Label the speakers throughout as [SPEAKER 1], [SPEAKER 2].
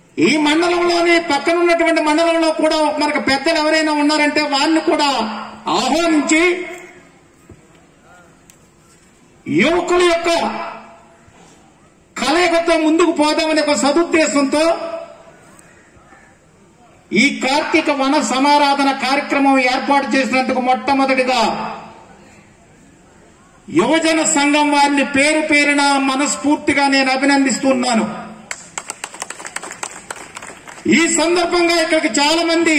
[SPEAKER 1] ఈ మండలంలోని పక్కన ఉన్నటువంటి మండలంలో కూడా మనకు పెద్దలు ఎవరైనా ఉన్నారంటే వాళ్ళని కూడా ఆహ్వానించి యువకుల యొక్క కలయికతో ముందుకు పోదామనే ఒక సదుద్దేశంతో ఈ కార్తీక వన సమారాధన కార్యక్రమం ఏర్పాటు చేసినందుకు మొట్టమొదటిగా యువజన సంఘం వారిని పేరు పేరున మనస్ఫూర్తిగా నేను అభినందిస్తున్నాను ఈ సందర్భంగా ఇక్కడికి చాలా మంది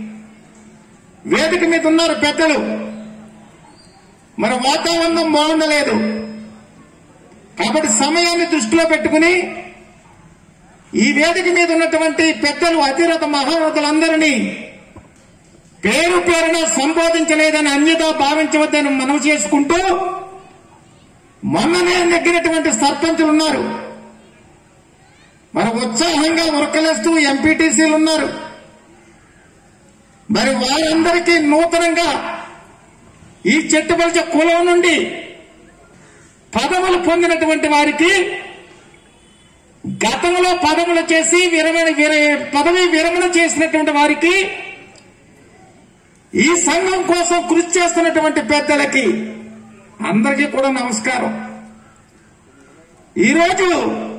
[SPEAKER 1] వేదిక మీద ఉన్నారు పెద్దలు మరి వాతావరణం బాగుండలేదు కాబట్టి సమయాన్ని దృష్టిలో పెట్టుకుని ఈ వేదిక మీద ఉన్నటువంటి పెద్దలు అతిరథ మహారథులందరినీ పేరు పేరున సంబోధించలేదని అన్యతో భావించవద్దని మనవి చేసుకుంటూ మొన్ననే నెగ్గినటువంటి సర్పంచులు ఉన్నారు మరి ఉత్సాహంగా ఉరకలేస్తూ ఎంపీటీసీలు ఉన్నారు మరి వారందరికీ నూతనంగా ఈ చెట్టుపరిచే కులం నుండి పదవులు పొందినటువంటి వారికి గతంలో పదవులు చేసి విరమణ విర- పదవి విరమణ చేసినటువంటి వారికి ఈ సంఘం కోసం కృషి చేస్తున్నటువంటి పెద్దలకి అందరికీ కూడా నమస్కారం ఈరోజు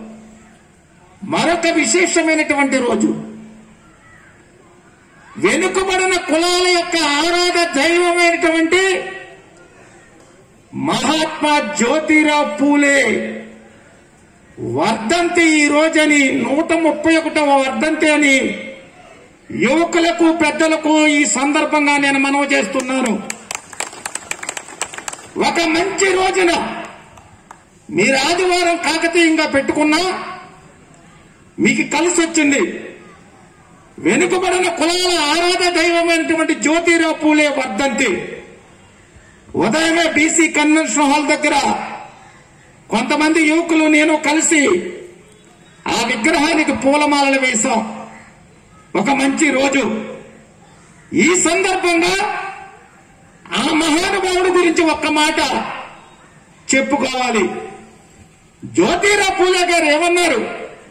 [SPEAKER 1] మరొక విశేషమైనటువంటి రోజు వెనుకబడిన కులాల యొక్క ఆరాధ దైవమైనటువంటి మహాత్మా జ్యోతిరావు పూలే వర్ధంతి ఈ రోజని నూట ముప్పై ఒకటవ వర్ధంతి అని యువకులకు పెద్దలకు ఈ సందర్భంగా నేను మనవి చేస్తున్నాను ఒక మంచి రోజున మీరు ఆదివారం కాకతీయంగా పెట్టుకున్నా మీకు కలిసి వచ్చింది వెనుకబడిన కులాల ఆరాధ దైవమైనటువంటి జ్యోతిరావు పూలే వర్ధంతి ఉదయమే బీసీ కన్వెన్షన్ హాల్ దగ్గర కొంతమంది యువకులు నేను కలిసి ఆ విగ్రహానికి పూలమాలలు వేశాం ఒక మంచి రోజు ఈ సందర్భంగా ఆ మహానుభావుడి గురించి ఒక్క మాట చెప్పుకోవాలి జ్యోతిరావు పూలే గారు ఏమన్నారు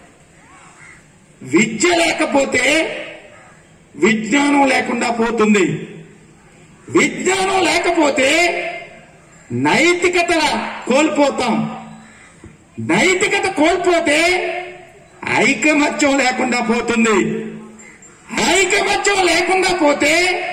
[SPEAKER 1] విద్య లేకపోతే విజ్ఞానం లేకుండా పోతుంది విజ్ఞానం లేకపోతే నైతికత కోల్పోతాం నైతికత కోల్పోతే ఐకమత్యం లేకుండా పోతుంది ఐకమత్యం లేకుండా పోతే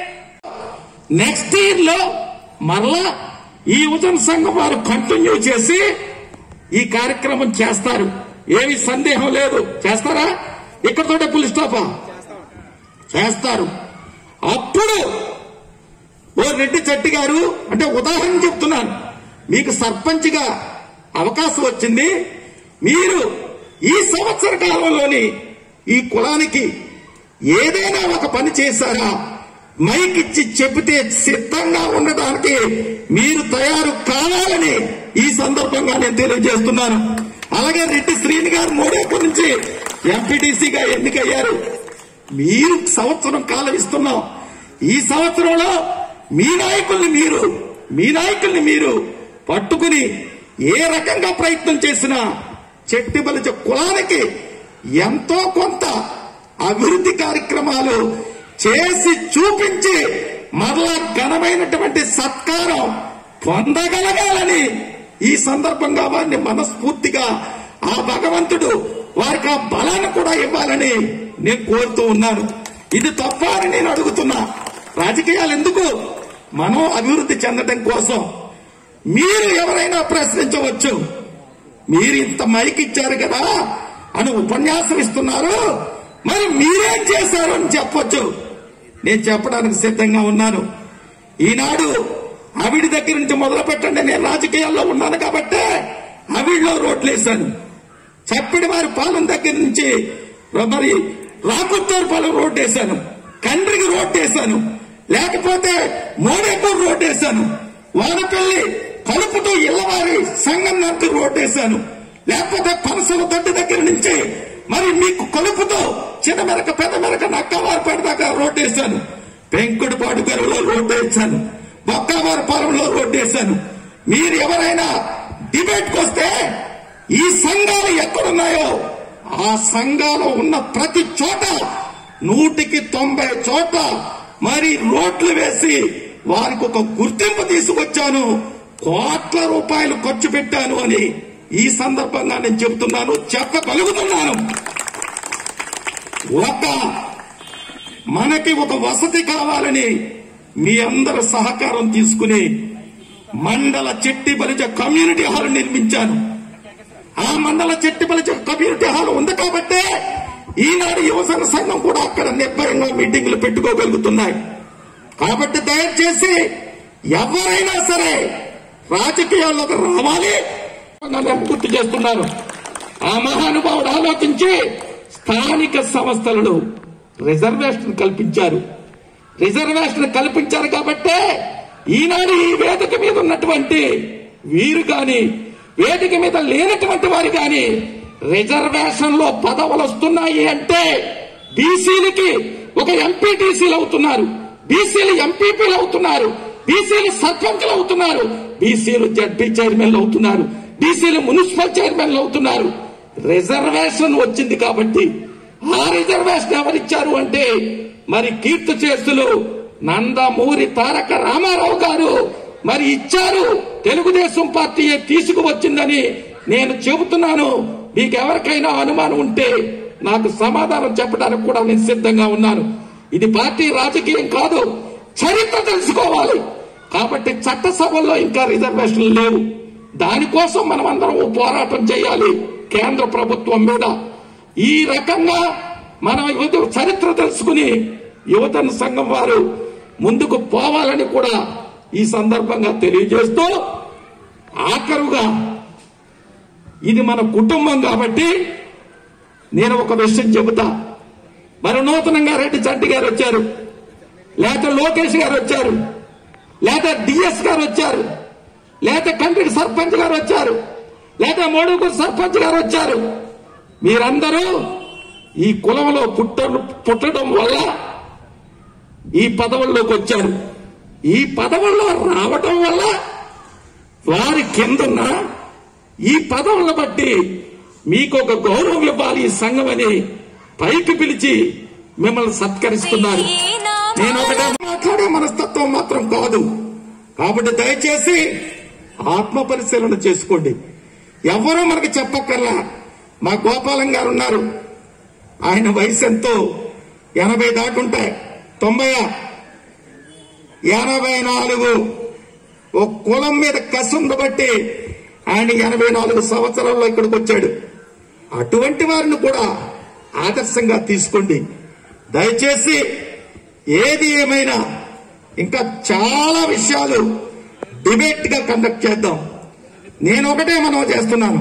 [SPEAKER 1] నెక్స్ట్ ఇయర్ లో మరలా ఈ యువజన సంఘం వారు కంటిన్యూ చేసి ఈ కార్యక్రమం చేస్తారు ఏమి సందేహం లేదు చేస్తారా ఇక్కడతోటే పులి స్టాపా చేస్తారు అప్పుడు ఓ రెడ్డి చెట్టి గారు అంటే ఉదాహరణ చెప్తున్నాను మీకు సర్పంచ్గా అవకాశం వచ్చింది మీరు ఈ సంవత్సర కాలంలోని ఈ కులానికి ఏదైనా ఒక పని చేశారా మైక్ ఇచ్చి చెబితే సిద్ధంగా ఉండడానికి మీరు తయారు కావాలని ఈ సందర్భంగా నేను తెలియజేస్తున్నాను అలాగే రెడ్డి శ్రీని గారు మూడేపు నుంచి ఎంపీటీసీగా ఎన్నికయ్యారు మీరు సంవత్సరం కాలం ఇస్తున్నాం ఈ సంవత్సరంలో మీ నాయకుల్ని మీరు మీ నాయకుల్ని మీరు పట్టుకుని ఏ రకంగా ప్రయత్నం చేసినా చెట్టి బలిచ కులానికి ఎంతో కొంత అభివృద్ధి కార్యక్రమాలు చేసి చూపించి మరలా ఘనమైనటువంటి సత్కారం పొందగలగాలని ఈ సందర్భంగా వారిని మనస్ఫూర్తిగా ఆ భగవంతుడు వారికి ఆ బలాన్ని కూడా ఇవ్వాలని నేను కోరుతూ ఉన్నాను ఇది తప్ప అని నేను అడుగుతున్నా రాజకీయాలు ఎందుకు మనం అభివృద్ధి చెందడం కోసం మీరు ఎవరైనా ప్రశ్నించవచ్చు మీరు ఇంత మైక్ ఇచ్చారు కదా అని ఉపన్యాసం ఇస్తున్నారు మరి మీరేం చేశారు అని చెప్పొచ్చు నేను చెప్పడానికి సిద్ధంగా ఉన్నాను ఈనాడు అవిడి దగ్గర నుంచి మొదలు పెట్టండి నేను రాజకీయాల్లో ఉన్నాను కాబట్టి అవిడిలో రోడ్లు వేశాను చప్పిడి వారి పాలెం దగ్గర నుంచి మరి రాకుత్తూరు పాలెం రోడ్డు వేశాను కండ్రికి రోడ్డు వేశాను లేకపోతే మోడేపూర్ రోడ్డు వేశాను వానపల్లి కలుపుతూ ఇళ్లవారి సంఘం నాకు రోడ్డు వేశాను లేకపోతే పనసల దొడ్డి దగ్గర నుంచి మరి మీకు కలుపుతూ చిన్న మెరక పెద్ద మెరక నక్కవారిపేట దాకా రోడ్డు వేశాను పెంకుడుపాడు గరువులో రోడ్డు వేశాను బొక్కవారి పొలంలో రోడ్డు వేశాను మీరు ఎవరైనా డిబేట్కి వస్తే ఈ సంఘాలు ఎక్కడున్నాయో ఆ సంఘాలు ఉన్న ప్రతి చోట నూటికి తొంభై చోట మరి రోడ్లు వేసి వారికి ఒక గుర్తింపు తీసుకొచ్చాను కోట్ల రూపాయలు ఖర్చు పెట్టాను అని ఈ సందర్భంగా నేను చెబుతున్నాను చెప్పగలుగుతున్నాను ఒక మనకి ఒక వసతి కావాలని మీ అందరి సహకారం తీసుకుని మండల చెట్టి బలిజ కమ్యూనిటీ హాల్ నిర్మించాను ఆ మండల చెట్టి బలిజ కమ్యూనిటీ హాల్ ఉంది కాబట్టే ఈనాడు యువజన సంఘం కూడా అక్కడ నిర్భయంగా మీటింగ్లు పెట్టుకోగలుగుతున్నాయి కాబట్టి దయచేసి ఎవరైనా సరే రాజకీయాల్లోకి రావాలి నేను గుర్తు చేస్తున్నాను ఆ మహానుభావుడు ఆలోచించి స్థానిక సంస్థలను రిజర్వేషన్ కల్పించారు రిజర్వేషన్ కల్పించారు కాబట్టే ఈనాడు ఈ వేదిక మీద ఉన్నటువంటి వీరు గాని వేదిక మీద లేనటువంటి వారు గాని రిజర్వేషన్ లో పదవులు వస్తున్నాయి అంటే బీసీలకి ఒక ఎంపీటీసీలు అవుతున్నారు బీసీలు ఎంపీపీలు అవుతున్నారు బీసీలు సర్పంచ్లు అవుతున్నారు బీసీలు జడ్పీ చైర్మన్లు అవుతున్నారు బీసీలు మున్సిపల్ చైర్మన్లు అవుతున్నారు రిజర్వేషన్ వచ్చింది కాబట్టి ఆ రిజర్వేషన్ ఎవరిచ్చారు అంటే మరి కీర్తి చేస్తులు నందమూరి తారక రామారావు గారు మరి ఇచ్చారు తెలుగుదేశం పార్టీ తీసుకువచ్చిందని నేను చెబుతున్నాను మీకు ఎవరికైనా అనుమానం ఉంటే నాకు సమాధానం చెప్పడానికి కూడా నేను సిద్ధంగా ఉన్నాను ఇది పార్టీ రాజకీయం కాదు చరిత్ర తెలుసుకోవాలి కాబట్టి చట్టసభల్లో ఇంకా రిజర్వేషన్లు లేవు దానికోసం మనం అందరం పోరాటం చేయాలి కేంద్ర ప్రభుత్వం మీద ఈ రకంగా మనం యువత చరిత్ర తెలుసుకుని యువతన సంఘం వారు ముందుకు పోవాలని కూడా ఈ సందర్భంగా తెలియజేస్తూ ఆఖరుగా ఇది మన కుటుంబం కాబట్టి నేను ఒక విషయం చెబుతా మరి నూతనంగా రెడ్డి చంటి గారు వచ్చారు లేక లోకేష్ గారు వచ్చారు లేక డిఎస్ గారు వచ్చారు లేక కంట్రికి సర్పంచ్ గారు వచ్చారు లేక మోడుగురు సర్పంచ్ గారు వచ్చారు మీరందరూ ఈ కులంలో పుట్ట పుట్టడం వల్ల ఈ పదవుల్లోకి వచ్చారు ఈ పదవుల్లో రావటం వల్ల వారి కిందున్న ఈ పదవులను బట్టి మీకు ఒక గౌరవం ఇవ్వాలి ఈ సంఘం అని పైకి పిలిచి మిమ్మల్ని సత్కరిస్తున్నారు నేను ఒకటే మాట్లాడే మనస్తత్వం మాత్రం కాదు కాబట్టి దయచేసి ఆత్మ పరిశీలన చేసుకోండి ఎవరూ మనకి చెప్పక్కర్లా మా గోపాలం గారు ఉన్నారు ఆయన వయసు ఎంతో ఎనభై దాటుంటాయి తొంభై ఎనభై నాలుగు ఒక కులం మీద కసుందు బట్టి ఆయన ఎనభై నాలుగు సంవత్సరాల్లో ఇక్కడికి వచ్చాడు అటువంటి వారిని కూడా ఆదర్శంగా తీసుకోండి దయచేసి ఏది ఏమైనా ఇంకా చాలా విషయాలు డిబేట్ గా కండక్ట్ చేద్దాం నేను ఒకటే మనం చేస్తున్నాను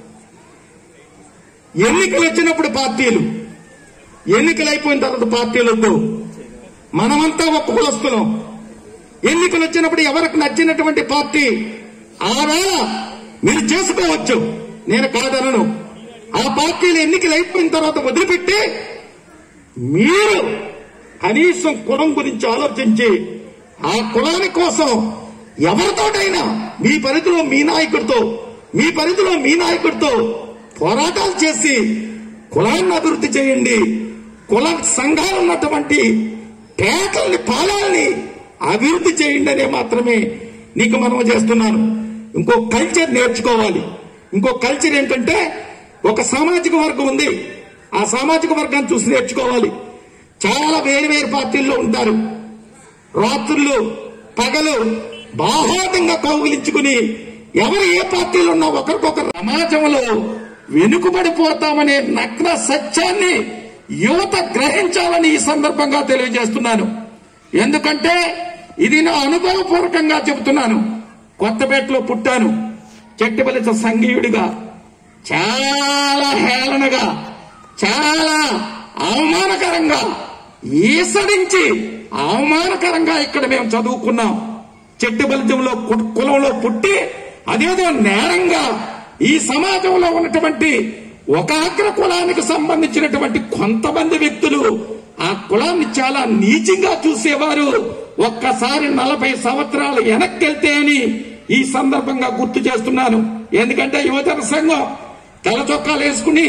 [SPEAKER 1] ఎన్నికలు వచ్చినప్పుడు పార్టీలు ఎన్నికలు అయిపోయిన తర్వాత పార్టీలు వద్దు మనమంతా ఒక కులస్తులం ఎన్నికలు వచ్చినప్పుడు ఎవరికి నచ్చినటువంటి పార్టీ ఆవేళ మీరు చేసుకోవచ్చు నేను కాదనను ఆ పార్టీలు ఎన్నికలు అయిపోయిన తర్వాత వదిలిపెట్టి మీరు కనీసం కులం గురించి ఆలోచించి ఆ కులాని కోసం ఎవరితోటైనా మీ పరిధిలో మీ నాయకుడితో మీ పరిధిలో మీ నాయకుడితో పోరాటాలు చేసి కులాన్ని అభివృద్ధి చేయండి కుల సంఘాలు ఉన్నటువంటి పేటల్ని పాలాలని అభివృద్ధి చేయండి అనే మాత్రమే నీకు మనం చేస్తున్నాను ఇంకో కల్చర్ నేర్చుకోవాలి ఇంకో కల్చర్ ఏంటంటే ఒక సామాజిక వర్గం ఉంది ఆ సామాజిక వర్గాన్ని చూసి నేర్చుకోవాలి చాలా వేరు వేరు పార్టీల్లో ఉంటారు రాత్రులు పగలు బాహోదంగా కౌగిలించుకుని ఎవరు ఏ పార్టీలో ఉన్నా ఒకరికొకరు సమాజంలో వెనుకబడిపోతామనే నగ్న సత్యాన్ని యువత గ్రహించాలని ఈ సందర్భంగా తెలియజేస్తున్నాను ఎందుకంటే ఇది నా అనుభవపూర్వకంగా చెబుతున్నాను కొత్తపేటలో పుట్టాను చెట్టుబలిత సంఘీయుడిగా చాలా హేళనగా చాలా అవమానకరంగా ఈసడించి అవమానకరంగా ఇక్కడ మేము చదువుకున్నాం చెట్టు బలిజంలో కు- కులంలో పుట్టి అదేదో నేరంగా ఈ సమాజంలో ఉన్నటువంటి ఒక అగ్ర కులానికి సంబంధించినటువంటి కొంతమంది వ్యక్తులు ఆ కులాన్ని చాలా నీచంగా చూసేవారు ఒక్కసారి నలభై సంవత్సరాలు వెనక్కి వెళ్తే అని ఈ సందర్భంగా గుర్తు చేస్తున్నాను ఎందుకంటే యువజన సంఘం తెల్ల చొక్కాలు వేసుకుని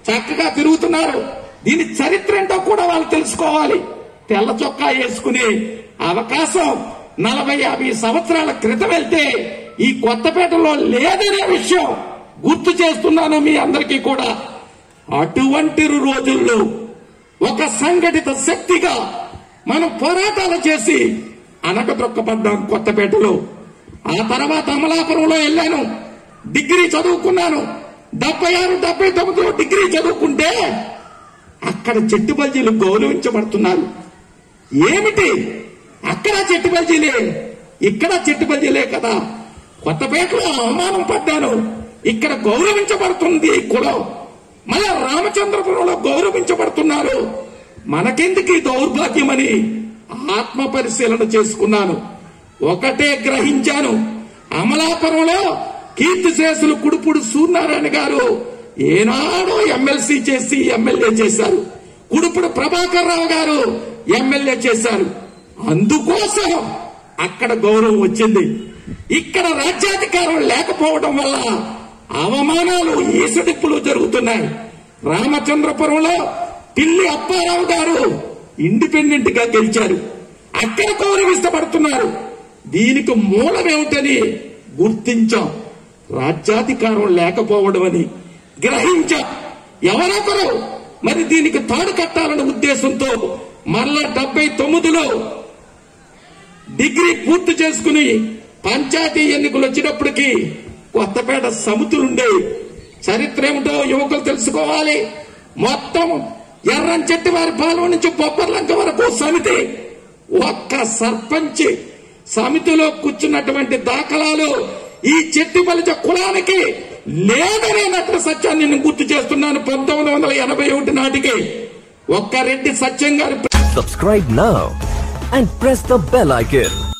[SPEAKER 1] చక్కగా తిరుగుతున్నారు దీని చరిత్ర ఏంటో కూడా వాళ్ళు తెలుసుకోవాలి తెల్ల చొక్కా వేసుకునే అవకాశం నలభై యాభై సంవత్సరాల క్రితం వెళ్తే ఈ కొత్తపేటలో లేదనే విషయం గుర్తు చేస్తున్నాను మీ అందరికీ కూడా అటువంటి రోజుల్లో ఒక సంఘటిత శక్తిగా మనం పోరాటాలు చేసి అనకదొక్కబడ్డాం కొత్తపేటలో ఆ తర్వాత అమలాపురంలో వెళ్ళాను డిగ్రీ చదువుకున్నాను డెబ్బై ఆరు డెబ్బై తొమ్మిదిలో డిగ్రీ చదువుకుంటే అక్కడ చెట్టు బల్జీలు గౌరవించబడుతున్నారు ఏమిటి అక్కడ చెట్టు బల్జీలే ఇక్కడ చెట్టు బల్జీలే కదా కొత్తపేటలో అవమానం పడ్డాను ఇక్కడ గౌరవించబడుతుంది ఈ కులం మళ్ళా రామచంద్రపురంలో గౌరవించబడుతున్నారు మనకెందుకు ఈ దౌర్భాగ్యమని ఆత్మ పరిశీలన చేసుకున్నాను ఒకటే గ్రహించాను అమలాపురంలో కీర్తిశేషులు కుడుపుడు సూర్యనారాయణ గారు ఏనాడో ఎమ్మెల్సీ చేసి ఎమ్మెల్యే చేశారు కుడుపుడు ప్రభాకర్ రావు గారు ఎమ్మెల్యే చేశారు అందుకోసం అక్కడ గౌరవం వచ్చింది ఇక్కడ రాజ్యాధికారం లేకపోవడం వల్ల అవమానాలు ఈసడింపులు జరుగుతున్నాయి రామచంద్రపురంలో పిల్లి అప్పారావు గారు ఇండిపెండెంట్ గా గెలిచారు అక్కడ గౌరవిస్తబడుతున్నారు దీనికి మూలమేమిటని గుర్తించాం రాజ్యాధికారం లేకపోవడం అని గ్రహించాం ఎవరొకరు మరి దీనికి తాడు కట్టాలనే ఉద్దేశంతో మరలా డెబ్బై తొమ్మిదిలో డిగ్రీ పూర్తి చేసుకుని పంచాయతీ ఎన్నికలు వచ్చినప్పటికీ కొత్తపేట సమితులుండేవి చరిత్ర ఏమిటో యువకులు తెలుసుకోవాలి మొత్తం ఎర్రం చెట్టు వారి పాలన నుంచి బొబ్బర్లంక వరకు సమితి ఒక్క సర్పంచ్ సమితిలో కూర్చున్నటువంటి దాఖలాలు ఈ చెట్టు బలిజ కులానికి లేదనే నగ్న సత్యాన్ని నేను గుర్తు చేస్తున్నాను పంతొమ్మిది వందల ఎనభై ఒకటి నాటికి ఒక్క రెడ్డి సత్యం గారి
[SPEAKER 2] Subscribe now and press the bell icon.